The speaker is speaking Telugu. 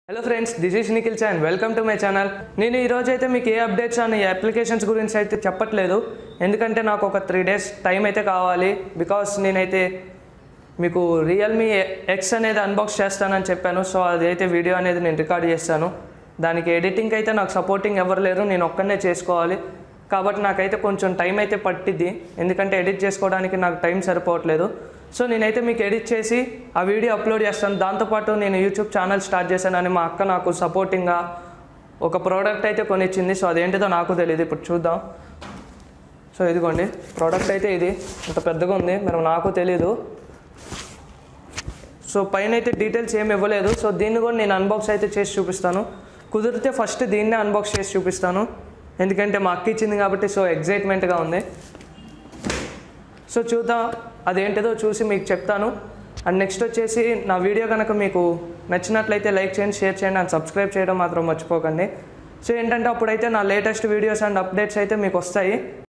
hello friends this is Nikhil చాన్ వెల్కమ్ టు మై ఛానల్ నేను ఈరోజు అయితే మీకు ఏ అప్డేట్స్ అని అప్లికేషన్స్ గురించి అయితే చెప్పట్లేదు ఎందుకంటే నాకు ఒక త్రీ డేస్ టైం అయితే కావాలి బికాస్ నేనైతే మీకు రియల్మీ ఎక్స్ అనేది అన్బాక్స్ చేస్తానని చెప్పాను సో అది అయితే వీడియో అనేది నేను రికార్డ్ చేస్తాను దానికి ఎడిటింగ్ అయితే నాకు సపోర్టింగ్ ఎవరు లేరు నేను ఒక్కనే చేసుకోవాలి కాబట్టి నాకైతే కొంచెం టైం అయితే పట్టిద్ది ఎందుకంటే ఎడిట్ చేసుకోవడానికి నాకు టైం సరిపోవట్లేదు సో నేనైతే మీకు ఎడిట్ చేసి ఆ వీడియో అప్లోడ్ చేస్తాను దాంతోపాటు నేను యూట్యూబ్ ఛానల్ స్టార్ట్ చేశానని మా అక్క నాకు సపోర్టింగ్గా ఒక ప్రోడక్ట్ అయితే కొనిచ్చింది సో అదేంటిదో నాకు తెలియదు ఇప్పుడు చూద్దాం సో ఇదిగోండి ప్రోడక్ట్ అయితే ఇది ఇంత పెద్దగా ఉంది మరి నాకు తెలీదు సో పైన అయితే డీటెయిల్స్ ఏమి ఇవ్వలేదు సో దీన్ని కూడా నేను అన్బాక్స్ అయితే చేసి చూపిస్తాను కుదిరితే ఫస్ట్ దీన్నే అన్బాక్స్ చేసి చూపిస్తాను ఎందుకంటే మా అక్క ఇచ్చింది కాబట్టి సో ఎగ్జైట్మెంట్గా ఉంది సో చూద్దాం అదేంటిదో చూసి మీకు చెప్తాను అండ్ నెక్స్ట్ వచ్చేసి నా వీడియో కనుక మీకు నచ్చినట్లయితే లైక్ చేయండి షేర్ చేయండి అండ్ సబ్స్క్రైబ్ చేయడం మాత్రం మర్చిపోకండి సో ఏంటంటే అప్పుడైతే నా లేటెస్ట్ వీడియోస్ అండ్ అప్డేట్స్ అయితే మీకు వస్తాయి